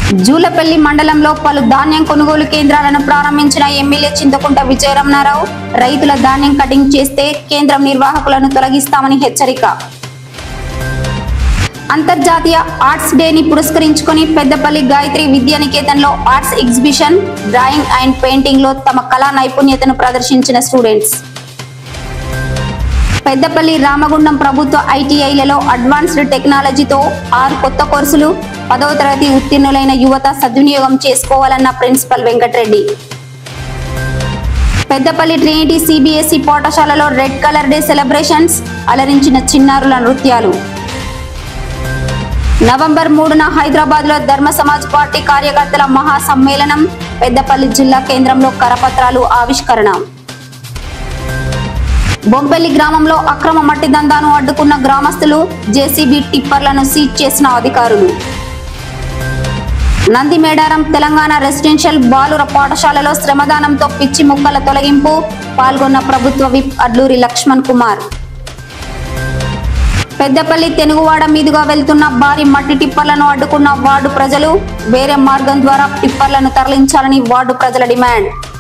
జూలపల్లి మండలంలో పలు ధాన్యం కొనుగోలు కేంద్రాలను ప్రారంభించిన ఎమ్మెల్యే చింతకుంట విజయరమణారావు రైతుల ధాన్యం కటింగ్ చేస్తే కేంద్రం నిర్వాహకులను తొలగిస్తామని హెచ్చరిక అంతర్జాతీయ ఆర్ట్స్ డేని పురస్కరించుకొని పెద్దపల్లి గాయత్రి విద్యానికేతన్లో arts exhibition drawing and painting లో తమ కళా నైపుణ్యతను ప్రదర్శించిన స్టూడెంట్స్ పెద్దపల్లి రామగుండం ప్రభుత్వ ఐటీఐలలో అడ్వాన్స్డ్ టెక్నాలజీతో ఆరు కొత్త కోర్సులు పదవ తరగతి ఉత్తీర్ణులైన యువత సద్వినియోగం చేసుకోవాలన్న principal Venkatareddy Peddapalli Trinity CBSE పాఠశాలలో రెడ్ కలర్ డే సెలబ్రేషన్స్ అలరించిన చిన్నారుల నృత్యాలు నవంబర్ మూడున హైదరాబాద్ లో ధర్మ సమాజ్ పార్టీ కార్యకర్తల మహా సమ్మేళనం పెద్దపల్లి జిల్లా కేంద్రంలో కరపత్రాలు ఆవిష్కరణ బొంపెల్లి గ్రామంలో అక్రమ మట్టి దందాను అడ్డుకున్న గ్రామస్తులు జేసీబీ టిప్పర్లను సీజ్ చేసిన అధికారులు నంది మేడారం తెలంగాణ రెసిడెన్షియల్ బాలుర పాఠశాలలో శ్రమదానంతో పిచ్చి ముక్కల తొలగింపు పాల్గొన్న ప్రభుత్వ విప్ అడ్లూరి లక్ష్మణ్ కుమార్ పెద్దపల్లి తెనుగువాడ మీదుగా వెళ్తున్న భారీ మట్టి టిప్పర్లను అడ్డుకున్న వార్డు ప్రజలు వేరే మార్గం ద్వారా టిప్పర్లను తరలించాలని వార్డు ప్రజల డిమాండ్